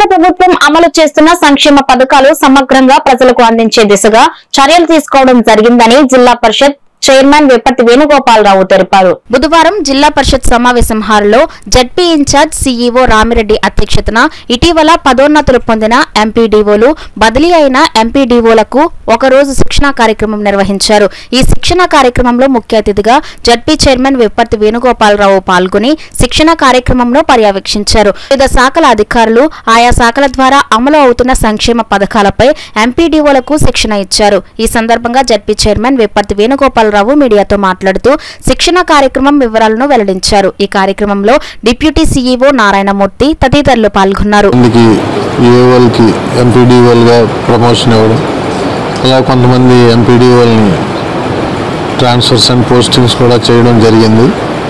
ప్రభుత్వం అమలు చేస్తున్న సంక్షేమ పథకాలు సమగ్రంగా ప్రజలకు అందించే దిశగా చర్యలు తీసుకోవడం జరిగిందని జిల్లా పరిషత్ చైర్మన్ విపత్తి వేణుగోపాలరావు తెలిపారు బుధవారం జిల్లా పరిషత్ సమావేశం హాల్లో జడ్పీ ఇన్ఛార్జ్ సీఈఓ రామిరెడ్డి అధ్యక్షతన ఇటీవల పదోన్నతులు పొందిన ఎంపీడీఓలు బదిలీ అయిన ఎంపీడీఓలకు ఒక రోజు శిక్షణా కార్యక్రమం నిర్వహించారు ఈ శిక్షణ కార్యక్రమంలో ముఖ్య అతిథిగా జడ్పీ చైర్మన్ విపత్తి వేణుగోపాలరావు పాల్గొని శిక్షణ కార్యక్రమంలో పర్యవేక్షించారు వివిధ శాఖల అధికారులు ఆయా శాఖల ద్వారా అమలు అవుతున్న సంక్షేమ పథకాలపై ఎంపీడీఓలకు శిక్షణ ఇచ్చారు ఈ సందర్భంగా జడ్పీ చైర్మన్ విపత్తి వేణుగోపాలరావు మీడియాతో మాట్లాడుతూ శిక్షణ కార్యక్రమం వివరాలను వెల్లడించారు ఈ కార్యక్రమంలో డిప్యూటీ సీఈఓ నారాయణమూర్తి తదితరులు పాల్గొన్నారు మందికి ఏఓల్కి ఎంపీడీఓలుగా ప్రమోషన్ ఇవ్వడం అలా కొంతమంది ఎంపీడీఓల్ని ట్రాన్స్ఫర్స్ అండ్ పోస్టింగ్స్ కూడా చేయడం జరిగింది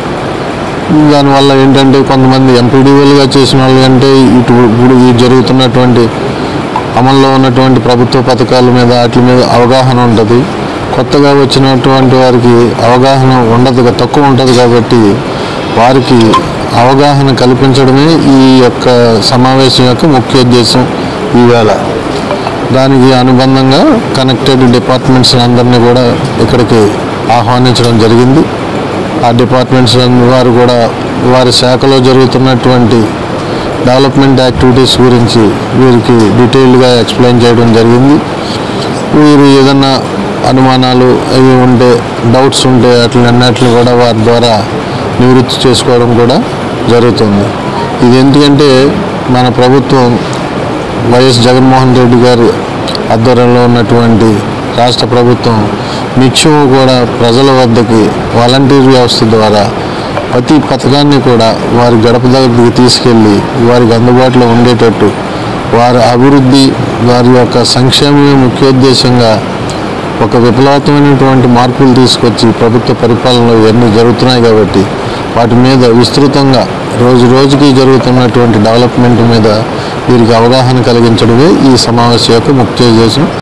దానివల్ల ఏంటంటే కొంతమంది ఎంపీడీఓలుగా చేసిన వాళ్ళు అంటే ఇటు ఇప్పుడు ఈ జరుగుతున్నటువంటి అమల్లో ఉన్నటువంటి ప్రభుత్వ పథకాల మీద వాటి మీద అవగాహన ఉంటుంది కొత్తగా వచ్చినటువంటి వారికి అవగాహన ఉండదు తక్కువ ఉంటుంది కాబట్టి వారికి అవగాహన కల్పించడమే ఈ యొక్క సమావేశం యొక్క ముఖ్య ఉద్దేశం ఈవేళ దానికి అనుబంధంగా కనెక్టెడ్ డిపార్ట్మెంట్స్ అందరినీ కూడా ఇక్కడికి ఆహ్వానించడం జరిగింది ఆ డిపార్ట్మెంట్స్ వారు కూడా వారి శాఖలో జరుగుతున్నటువంటి డెవలప్మెంట్ యాక్టివిటీస్ గురించి వీరికి డీటెయిల్డ్గా ఎక్స్ప్లెయిన్ చేయడం జరిగింది వీరు ఏదన్నా అనుమానాలు అవి ఉంటే డౌట్స్ ఉంటే అట్లన్నిటిని కూడా వారి ద్వారా నివృత్తి చేసుకోవడం కూడా జరుగుతుంది ఇది ఎందుకంటే మన ప్రభుత్వం వైఎస్ జగన్మోహన్ రెడ్డి గారి ఆధ్వర్యంలో ఉన్నటువంటి రాష్ట్ర ప్రభుత్వం నిత్యం కూడా ప్రజల వద్దకి వాలంటీర్ వ్యవస్థ ద్వారా ప్రతి పథకాన్ని కూడా వారి గడప దగ్గరికి తీసుకెళ్ళి వారికి అందుబాటులో ఉండేటట్టు వారి అభివృద్ధి వారి యొక్క సంక్షేమమే ముఖ్యోద్దేశంగా ఒక విప్లవాత్మకమైనటువంటి మార్పులు తీసుకొచ్చి ప్రభుత్వ పరిపాలనలో ఇవన్నీ జరుగుతున్నాయి కాబట్టి వాటి మీద విస్తృతంగా రోజు రోజుకి జరుగుతున్నటువంటి డెవలప్మెంట్ మీద వీరికి అవగాహన కలిగించడమే ఈ సమావేశం యొక్క ముఖ్య ఉద్దేశం